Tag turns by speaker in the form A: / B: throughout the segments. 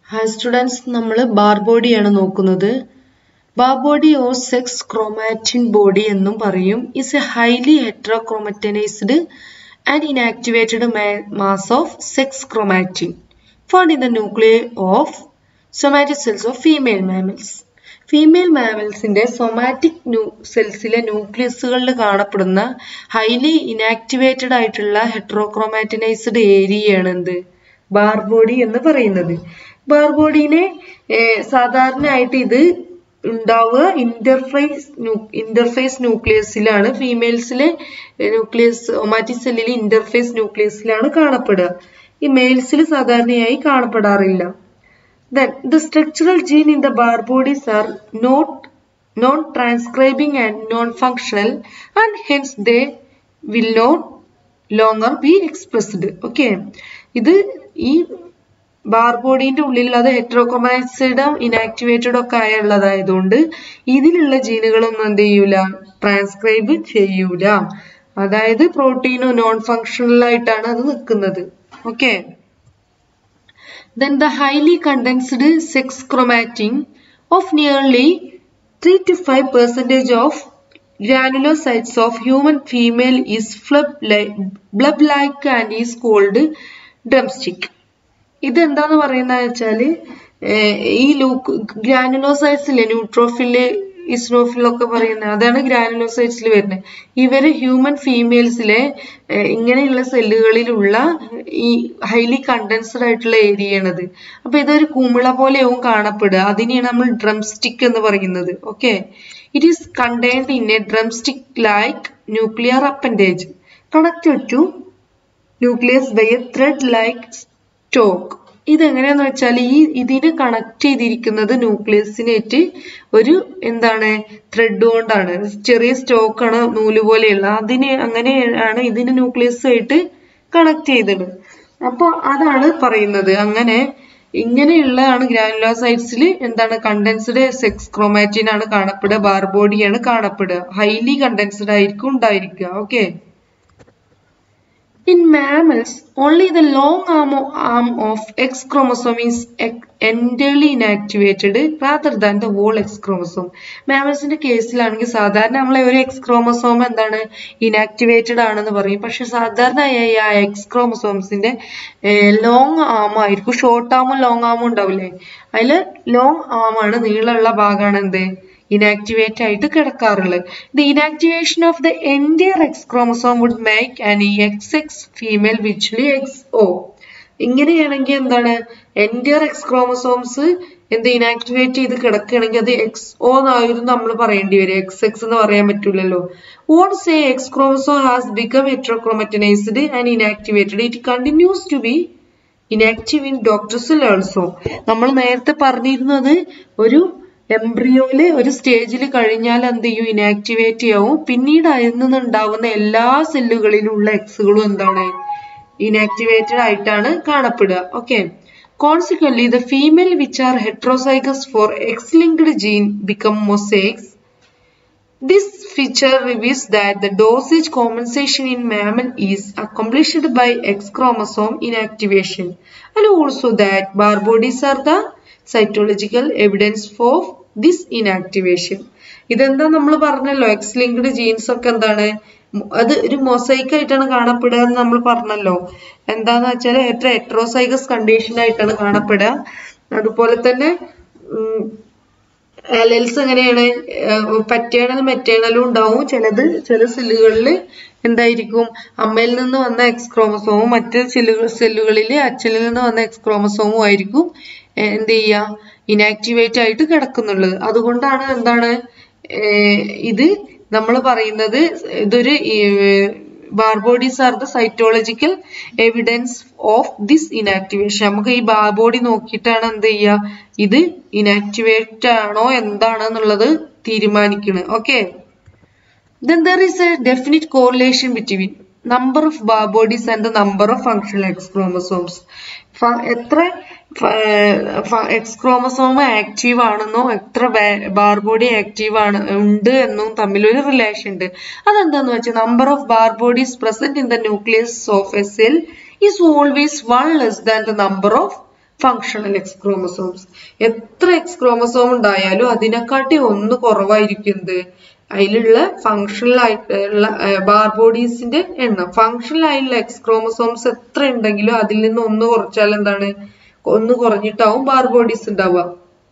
A: Hi students നമ്മൾ bar ബോഡിയാണ് നോക്കുന്നത് bar body or sex chromatin body എന്നും പറയും is a highly heterochromatinized and inactivated mass of sex chromatin found in the nuclear of somatic cells of female mammals female മാമൽസിന്റെ somatic സെൽസിലെ ന്യൂക്ലിയസുകളിൽ കാണപ്പെടുന്ന highly inactivated ആയിട്ടുള്ള ഹെട്രോക്രോമാറ്റിനൈസ്ഡ് ഏരിയയാണ് എന്ത് ബാർ ബോഡി എന്ന് പറയുന്നത് ബാർ ബോഡീനെ സാധാരണയായിട്ട് ഇത് ഉണ്ടാവുക ഇന്റർഫേസ് ഇന്റർഫേസ് ന്യൂക്ലിയസിലാണ് ഫീമെയിൽസിലെ ന്യൂക്ലിയസ് ഒമാറ്റിക് സെല്ലിൽ ഇന്റർഫേസ് ന്യൂക്ലിയസിലാണ് കാണപ്പെടുക ഈ മെയിൽസിൽ സാധാരണയായി കാണപ്പെടാറില്ല Then the structural gene in the bar bodies are not non-transcribing and non-functional and hence they will not longer be expressed. Okay. ഇത് ഈ ബാർ ബോഡീന്റെ ഉള്ളിലുള്ളത് ഹെട്രോക്രോമൈസ്ഡും ഇനാക്ടിവേറ്റഡും ഒക്കെ ആയുള്ളതായതുകൊണ്ട് ഇതിലുള്ള ജീനുകളൊന്നും എന്ത് ചെയ്യൂല ട്രാൻസ്ക്രൈബ് ചെയ്യൂല അതായത് പ്രോട്ടീനോ നോൺ ഫങ്ഷണൽ ആയിട്ടാണ് അത് നിൽക്കുന്നത് okay then the highly condensed sex chromatin of nearly 3 to 5 percentage of granulocytes of human female is blood-like and is called drumstick. ഇത് എന്താന്ന് പറയുന്നത് വെച്ചാല് ഈ ലൂക്ക് ഗ്രാനുലോസൈറ്റ്സിലെ ന്യൂട്രോഫില് ഇസ്നോഫിലൊക്കെ പറയുന്നത് അതാണ് ഗ്രാനുലോസൈറ്റ്സിൽ വരുന്നത് ഇവര് ഹ്യൂമൻ ഫീമെയിൽസിലെ ഇങ്ങനെയുള്ള സെല്ലുകളിലുള്ള ഈ ഹൈലി കണ്ടൻസ്ഡ് ആയിട്ടുള്ള ഏരിയ ആണത് അപ്പൊ ഇതൊരു കുമിള പോലെയാവും കാണപ്പെടുക അതിനെയാണ് നമ്മൾ ഡ്രം സ്റ്റിക്ക് എന്ന് പറയുന്നത് okay it is contained in a drumstick like nuclear appendage connected to nucleus by a thread like stalk ഇതെങ്ങനെയാന്ന് വെച്ചാൽ ഈ ഇതിന് കണക്ട് ചെയ്തിരിക്കുന്നത് ന്യൂക്ലിയസിനേറ്റ് ഒരു എന്താണ് ത്രെഡ് കൊണ്ടാണ് ചെറിയ സ്റ്റോക്കാണ് നൂല് പോലെയുള്ള അതിന് അങ്ങനെയാണ് ഇതിന് ന്യൂക്ലിയസ് ആയിട്ട് കണക്ട് ചെയ്തത് അപ്പൊ അതാണ് പറയുന്നത് അങ്ങനെ ഇങ്ങനെയുള്ളതാണ് ഗ്രാനുലോസൈറ്റ്സിൽ എന്താണ് കണ്ടൻസ്ഡ് സെക്സ് ക്രോമാറ്റിൻ ആണ് കാണപ്പെടുക ബാർബോഡിയാണ് കാണപ്പെടുക ഹൈലി കണ്ടൻസ്ഡ് ആയിരിക്കും ഉണ്ടായിരിക്കുക okay In mammals, only the long arm, arm of X chromosome is entirely inactivated rather than the whole X chromosome. മാമൽസിന്റെ കേസിലാണെങ്കിൽ സാധാരണ നമ്മളെ ഒരു എക്സ് ക്രോമസോം എന്താണ് ഇനാക്ടിവേറ്റഡ് ആണെന്ന് പറയും പക്ഷെ സാധാരണയായി ആ എക്സ് ക്രോമസോംസിന്റെ ലോങ് ആം ആയിരിക്കും ഷോർട്ട് ആമും ലോങ് ആമും ഉണ്ടാവില്ലേ അതിൽ ലോങ് ആം ആണ് നീളമുള്ള ഭാഗമാണ് എന്ത് ഇനാക്ടിവേറ്റ് ആയിട്ട് കിടക്കാറുള്ളത് the inactivation of the entire X chromosome would make an X X female വിച്ച്ലി എക്സ് ഒ ഇങ്ങനെയാണെങ്കിൽ എന്താണ് എൻഡിയർ എക്സ് ക്രോമസോംസ് എന്ത് ഇനാക്ടിവേറ്റ് ചെയ്ത് കിടക്കുകയാണെങ്കിൽ അത് എക്സ് ഒ എന്നായിരുന്നു നമ്മൾ പറയേണ്ടി വരും എക്സ് എക്സ് എന്ന് പറയാൻ പറ്റൂലല്ലോ once a X chromosome has become heterochromatinized and inactivated it continues to be inactive in ഡോക്ടേഴ്സിൽ ഓൾസോ നമ്മൾ നേരത്തെ പറഞ്ഞിരുന്നത് ഒരു എംബ്രിയോയില് ഒരു സ്റ്റേജിൽ കഴിഞ്ഞാൽ എന്ത് ചെയ്യും ഇനാക്ടിവേറ്റ് ചെയ്യും പിന്നീട് അതിൽ നിന്നുണ്ടാവുന്ന എല്ലാ സെല്ലുകളിലുള്ള എക്സുകളും എന്താണ് ഇനാക്ടിവേറ്റഡ് ആയിട്ടാണ് കാണപ്പെടുക okay consequently the female which are heterozygous for X linked gene become mosaics This feature reveals that the dosage compensation in mammal is accomplished by X chromosome inactivation and also that bar bodies are the cytological evidence for this inactivation ഇതെന്താ നമ്മൾ പറഞ്ഞല്ലോ X linked jeans ഒക്കെ എന്താണ് അത് ഒരു mosaic ആയിട്ടാണ് കാണപ്പെടുക എന്ന് നമ്മൾ പറഞ്ഞല്ലോ എന്താന്ന് വെച്ചാൽ എത്ര ഹെട്രോസൈഗസ് കണ്ടീഷൻ ആയിട്ടാണ് കാണപ്പെടുക അതുപോലെ തന്നെ അലൽസ് എങ്ങനെയാണ് പറ്റേണൽ മെറ്റേണലും ഉണ്ടാവും ചിലത് ചില സെല്ലുകളിൽ എന്തായിരിക്കും അമ്മയിൽ നിന്ന് വന്ന എക്സ് ക്രോമസോമും മറ്റ് സെല്ലുകൾ സെല്ലുകളിൽ അച്ഛനിൽ നിന്ന് വന്ന എക്സ് ക്രോമസോമും ആയിരിക്കും എന്ത് ചെയ്യുക ഇനാക്ടിവേറ്റ് ആയിട്ട് കിടക്കുന്നുള്ളത് അതുകൊണ്ടാണ് എന്താണ് ഇത് നമ്മൾ പറയുന്നത് ഇതൊരു bar bodies are the cytological evidence of this inactivation നമുക്ക് ഈ ബാർബോഡി നോക്കിയിട്ടാണ് എന്ത് ചെയ്യുക ഇത് ഇനാക്ടിവേറ്റ് ആണോ എന്താണെന്നുള്ളത് തീരുമാനിക്കുന്നത് okay then there is a definite correlation between number of bar bodies and the number of functional X chromosomes. എത്ര എക്സ് ക്രോമസോം ആക്റ്റീവ് ആണെന്നോ എത്ര ബാർ ബോഡി ആക്റ്റീവ് ആണ് ഉണ്ട് എന്നും തമ്മിലൊരു റിലേഷൻ ഉണ്ട് അതെന്താന്ന് വെച്ചാൽ number of bar bodies present in the nucleus of a cell is always one less than the number of functional X chromosomes എത്ര എക്സ് ക്രോമസോം ഉണ്ടായാലും അതിനെക്കാട്ടി ഒന്ന് കുറവായിരിക്കും എന്ത് അതിലുള്ള ഫങ്ഷണൽ ആയിട്ടുള്ള ബാർബോഡീസിന്റെ എണ്ണം ഫങ്ഷണൽ ആയിട്ടുള്ള എക്സ് ക്രോമസോംസ് എത്ര ഉണ്ടെങ്കിലും അതിൽ നിന്ന് ഒന്ന് കുറച്ചാൽ എന്താണ് ഒന്ന് കുറഞ്ഞിട്ടാവും ബാർബോഡീസ് ഉണ്ടാവുക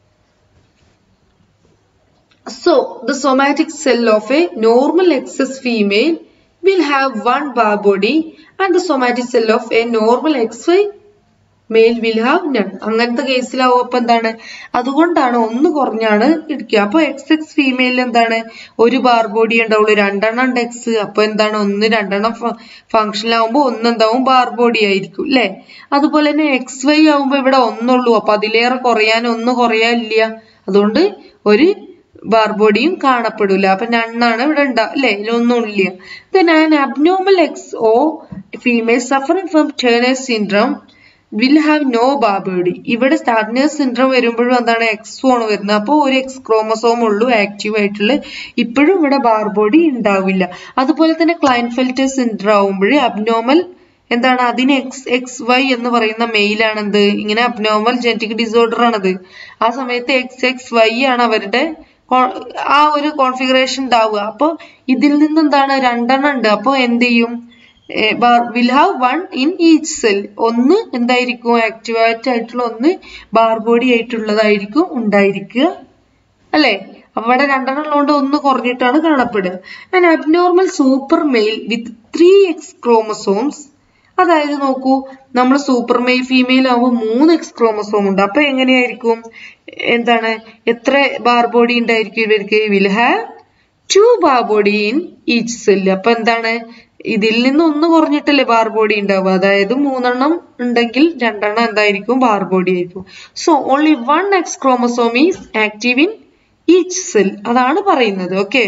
A: So, the somatic cell of a normal excess female will have one bar body and the somatic cell of a normal XY male will have none. അങ്ങനത്തെ കേസിലാവും അപ്പൊ എന്താണ് അതുകൊണ്ടാണ് ഒന്ന് കുറഞ്ഞാണ് ഇരിക്കുക അപ്പൊ എക്സ് എക്സ് ഫീമെയിൽ എന്താണ് ഒരു ബാർ ബോഡി ഉണ്ടാവുള്ളൂ രണ്ടെണ്ണം ഉണ്ട് എക്സ് അപ്പൊ എന്താണ് ഒന്ന് രണ്ടെണ്ണം ഫംഗ്ഷനിലാവുമ്പോ ഒന്ന് എന്താവും ബാർ ബോഡി ആയിരിക്കും അല്ലെ അതുപോലെ തന്നെ എക്സ് വൈ ആവുമ്പോ ഇവിടെ ഒന്നുള്ളൂ അപ്പൊ അതിലേറെ കുറയാൻ ഒന്ന് കുറയാനില്ല അതുകൊണ്ട് ഒരു ബാർബോഡിയും കാണപ്പെടില്ല അപ്പൊ നണ്ണാണ് ഇവിടെ ഉണ്ടാവും അല്ലെ ഇതിലൊന്നും ഇല്ല then an abnormal X O female suffering from Turner's syndrome will have no bar body ഇവിടെ സ്റ്റാർട്ടേഴ്സ് സിൻഡ്രം വരുമ്പോഴും എന്താണ് എക്സ് ആണ് വരുന്നത് അപ്പോൾ ഒരു എക്സ് ക്രോമസോം ഉള്ളൂ ആക്റ്റീവ് ആയിട്ടുള്ള ഇപ്പോഴും ഇവിടെ ബാർബോഡി ഉണ്ടാവില്ല അതുപോലെ തന്നെ ക്ലൈൻഫെൽറ്റർ സിൻഡ്രം ആവുമ്പോൾ അബ്നോർമൽ എന്താണ് അതിന് എക്സ് എക്സ് വൈ എന്ന് പറയുന്ന മെയിലാണ് എന്ത് ഇങ്ങനെ അബ്നോർമൽ ജനറ്റിക് ഡിസോർഡർ ആണത് ആ സമയത്ത് എക്സ് എക്സ് വൈ ആണ് അവരുടെ ആ ഒരു കോൺഫിഗറേഷൻ ഉണ്ടാവുക അപ്പോൾ ഇതിൽ നിന്ന് എന്താണ് രണ്ടെണ്ണം ഉണ്ട് അപ്പോൾ എന്ത് ചെയ്യും will have one in each cell ഒന്ന് എന്തായിരിക്കും ആക്ടിവേറ്റ് ആയിട്ടുള്ള ഒന്ന് ബാർബോഡി ആയിട്ടുള്ളതായിരിക്കും ഉണ്ടായിരിക്കുക അല്ലെ അവിടെ രണ്ടെണ്ണം ഉള്ളതുകൊണ്ട് ഒന്ന് കുറഞ്ഞിട്ടാണ് കാണപ്പെടുക and abnormal super male with three X chromosomes അതായത് നോക്കൂ നമ്മൾ സൂപ്പർ മെയിൽ ഫീമെയിൽ ആവുമ്പോൾ മൂന്ന് എക്സ് ക്രോമസോം ഉണ്ട് അപ്പൊ എങ്ങനെയായിരിക്കും എന്താണ് എത്ര ബാർ ബോഡി ഉണ്ടായിരിക്കും ഇവർക്ക് will have two bar body in each cell അപ്പൊ എന്താണ് ഇതിൽ നിന്ന് ഒന്ന് കുറഞ്ഞിട്ടല്ലേ ബാർ ബോഡി ഉണ്ടാവുക അതായത് മൂന്നെണ്ണം ഉണ്ടെങ്കിൽ രണ്ടെണ്ണം എന്തായിരിക്കും ബാർ ബോഡി ആയിരിക്കും so only one X chromosome is active in each cell അതാണ് പറയുന്നത് okay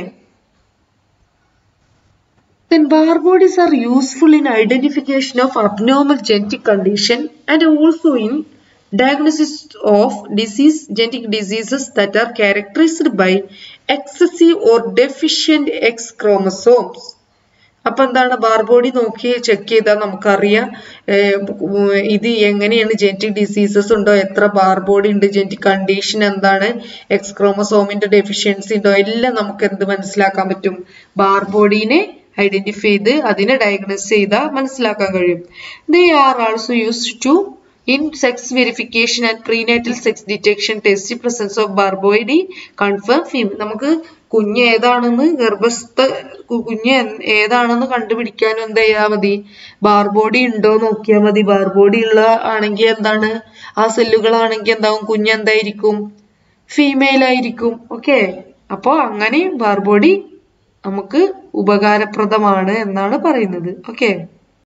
A: Then bar bodies are useful in identification of abnormal genetic condition and also in diagnosis of disease genetic diseases that are characterized by excessive or deficient X chromosomes. അപ്പൊ എന്താണ് ബാർബോഡി നോക്കി check ചെയ്താൽ നമുക്കറിയാം ഇത് എങ്ങനെയാണ് genetic diseases ഉണ്ടോ എത്ര bar body ഉണ്ട് ജനറ്റിക് കണ്ടീഷൻ എന്താണ് എക്സ് ക്രോമസോമിന്റെ ഡെഫിഷ്യൻസി ഉണ്ടോ എല്ലാം നമുക്ക് എന്ത് മനസ്സിലാക്കാൻ പറ്റും ബാർബോഡീനെ ഐഡന്റിഫൈ ചെയ്ത് അതിനെ ഡയഗ്നോസ് ചെയ്താൽ മനസ്സിലാക്കാൻ കഴിയും they are also use to in sex verification and prenatal sex detection test presence of bar body confirm female നമുക്ക് കുഞ്ഞ് ഏതാണെന്ന് ഗർഭസ്ഥ കുഞ്ഞ് ഏതാണെന്ന് കണ്ടുപിടിക്കാനും എന്ത് ചെയ്താൽ മതി ബാർബോഡി ഉണ്ടോ നോക്കിയാൽ മതി ബാർബോഡി ഉള്ള ആണെങ്കിൽ എന്താണ് ആ സെല്ലുകളാണെങ്കിൽ എന്താവും കുഞ്ഞ് എന്തായിരിക്കും ഫീമെയിൽ ആയിരിക്കും ഓക്കെ അപ്പോൾ അങ്ങനെ ബാർബോഡി നമുക്ക് ഉപകാരപ്രദമാണ് എന്നാണ് പറയുന്നത് ഓക്കെ